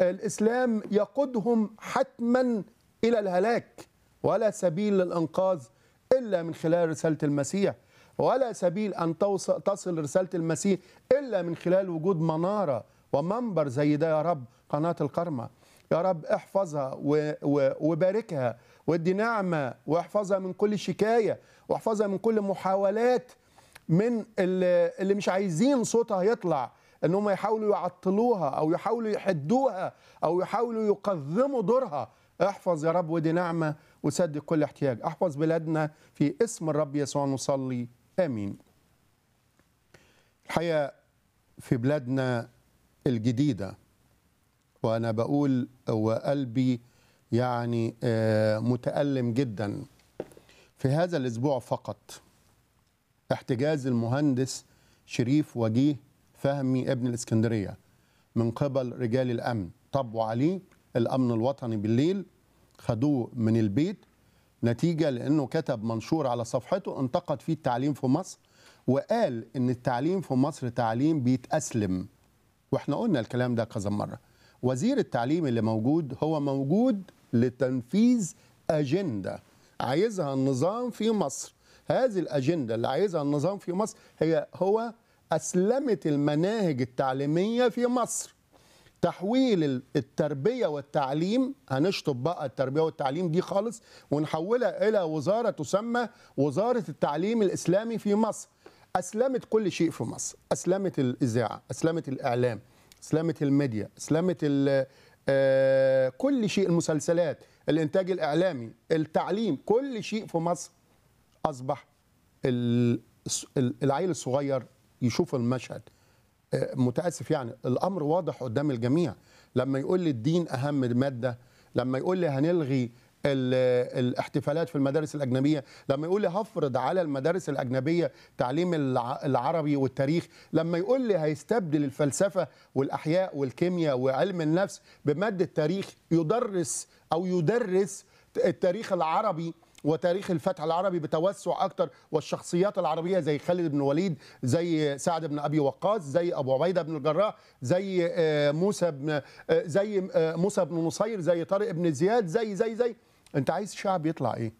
الاسلام يقودهم حتما الى الهلاك ولا سبيل للانقاذ الا من خلال رساله المسيح ولا سبيل ان توصل تصل رساله المسيح الا من خلال وجود مناره ومنبر زي ده يا رب قناه الكرمه يا رب احفظها و- و- وباركها وادي نعمه واحفظها من كل شكايه واحفظها من كل محاولات من اللي اللي مش عايزين صوتها يطلع ان هم يحاولوا يعطلوها او يحاولوا يحدوها او يحاولوا يقدموا دورها احفظ يا رب ودي نعمه وسد كل احتياج احفظ بلادنا في اسم الرب يسوع نصلي امين الحقيقه في بلادنا الجديده وانا بقول وقلبي يعني آه، متالم جدا في هذا الاسبوع فقط احتجاز المهندس شريف وجيه فهمي ابن الاسكندريه من قبل رجال الامن طبوا عليه الامن الوطني بالليل خدوه من البيت نتيجه لانه كتب منشور على صفحته انتقد فيه التعليم في مصر وقال ان التعليم في مصر تعليم بيتاسلم واحنا قلنا الكلام ده كذا مره وزير التعليم اللي موجود هو موجود لتنفيذ اجنده عايزها النظام في مصر هذه الاجنده اللي عايزها النظام في مصر هي هو اسلمه المناهج التعليميه في مصر تحويل ال- التربيه والتعليم هنشطب بقى التربيه والتعليم دي خالص ونحولها الى وزاره تسمى وزاره التعليم الاسلامي في مصر اسلمت كل شيء في مصر اسلمت الاذاعه اسلمت الاعلام اسلمت الميديا اسلمت ال- آه، كل شيء المسلسلات الانتاج الاعلامي التعليم كل شيء في مصر اصبح ال- ال- العيل الصغير يشوف المشهد آه، متاسف يعني الامر واضح قدام الجميع لما يقول لي الدين اهم ماده لما يقول لي هنلغي ال- الاحتفالات في المدارس الاجنبيه لما يقول لي هفرض على المدارس الاجنبيه تعليم الع- العربي والتاريخ لما يقول لي هيستبدل الفلسفه والاحياء والكيمياء وعلم النفس بماده تاريخ يدرس او يدرس التاريخ العربي وتاريخ الفتح العربي بتوسع اكتر والشخصيات العربيه زي خالد بن وليد زي سعد بن ابي وقاص زي ابو عبيده بن الجراح زي آه، موسى بن آه، زي آه، موسى بن نصير زي طارق بن زياد زي زي زي انت عايز شعب يطلع ايه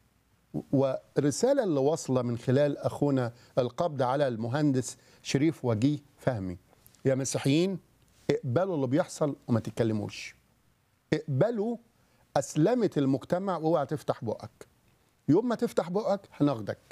والرساله اللي واصله من خلال اخونا القبض على المهندس شريف وجيه فهمي يا مسيحيين اقبلوا اللي بيحصل وما تتكلموش اقبلوا اسلمه المجتمع واوعى تفتح بقك يوم ما تفتح بقك هناخدك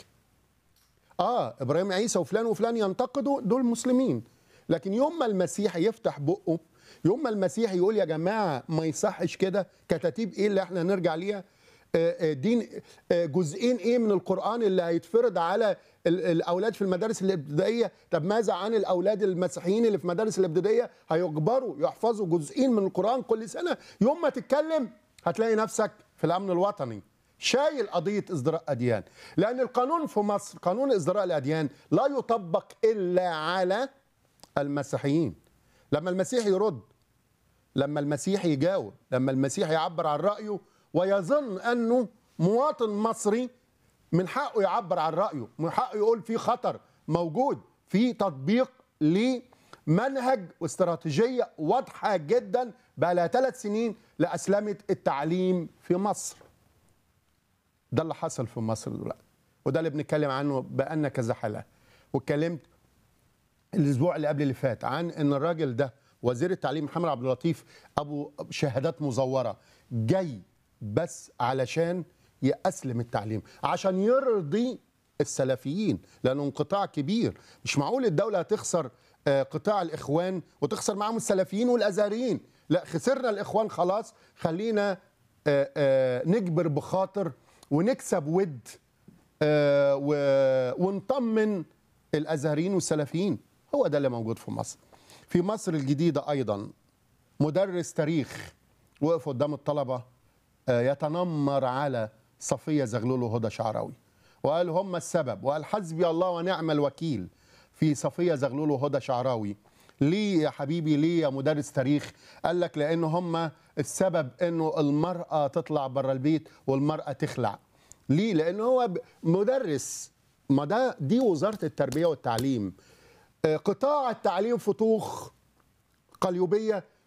اه ابراهيم عيسى وفلان وفلان ينتقدوا دول مسلمين لكن يوم ما المسيح يفتح بقه يوم ما المسيح يقول يا جماعه ما يصحش كده كتاتيب ايه اللي احنا نرجع ليها آه، آه، دين آه، جزئين ايه من القران اللي هيتفرض على ال- الاولاد في المدارس الابتدائيه طب ماذا عن الاولاد المسيحيين اللي في المدارس الابتدائيه هيجبروا يحفظوا جزئين من القران كل سنه يوم ما تتكلم هتلاقي نفسك في الامن الوطني شايل قضيه ازدراء اديان لان القانون في مصر قانون ازدراء الاديان لا يطبق الا على المسيحيين لما المسيح يرد لما المسيح يجاوب لما المسيح يعبر عن رايه ويظن انه مواطن مصري من حقه يعبر عن رايه من حقه يقول في خطر موجود في تطبيق لمنهج واستراتيجيه واضحه جدا بقى لها ثلاث سنين لاسلمه التعليم في مصر ده اللي حصل في مصر دلوقتي وده اللي بنتكلم عنه بقالنا كذا حلقه واتكلمت الاسبوع اللي قبل اللي فات عن ان الراجل ده وزير التعليم محمد عبد اللطيف ابو شهادات مزوره جاي بس علشان يأسلم التعليم عشان يرضي السلفيين لانه انقطاع كبير مش معقول الدوله هتخسر آه، قطاع الاخوان وتخسر معاهم السلفيين والازهريين لا خسرنا الاخوان خلاص خلينا آه، آه، نجبر بخاطر ونكسب ود آه، و- ونطمن الازهريين والسلفيين هو ده اللي موجود في مصر في مصر الجديده ايضا مدرس تاريخ وقف قدام الطلبه آه، يتنمر على صفيه زغلول وهدى شعراوي وقال هم السبب وقال حسبي الله ونعم الوكيل في صفيه زغلول وهدى شعراوي ليه يا حبيبي ليه يا مدرس تاريخ قال لك لان هم السبب انه المراه تطلع بره البيت والمراه تخلع ليه لان هو ب- مدرس ما ده دي وزاره التربيه والتعليم آه، قطاع التعليم في طوخ قليوبيه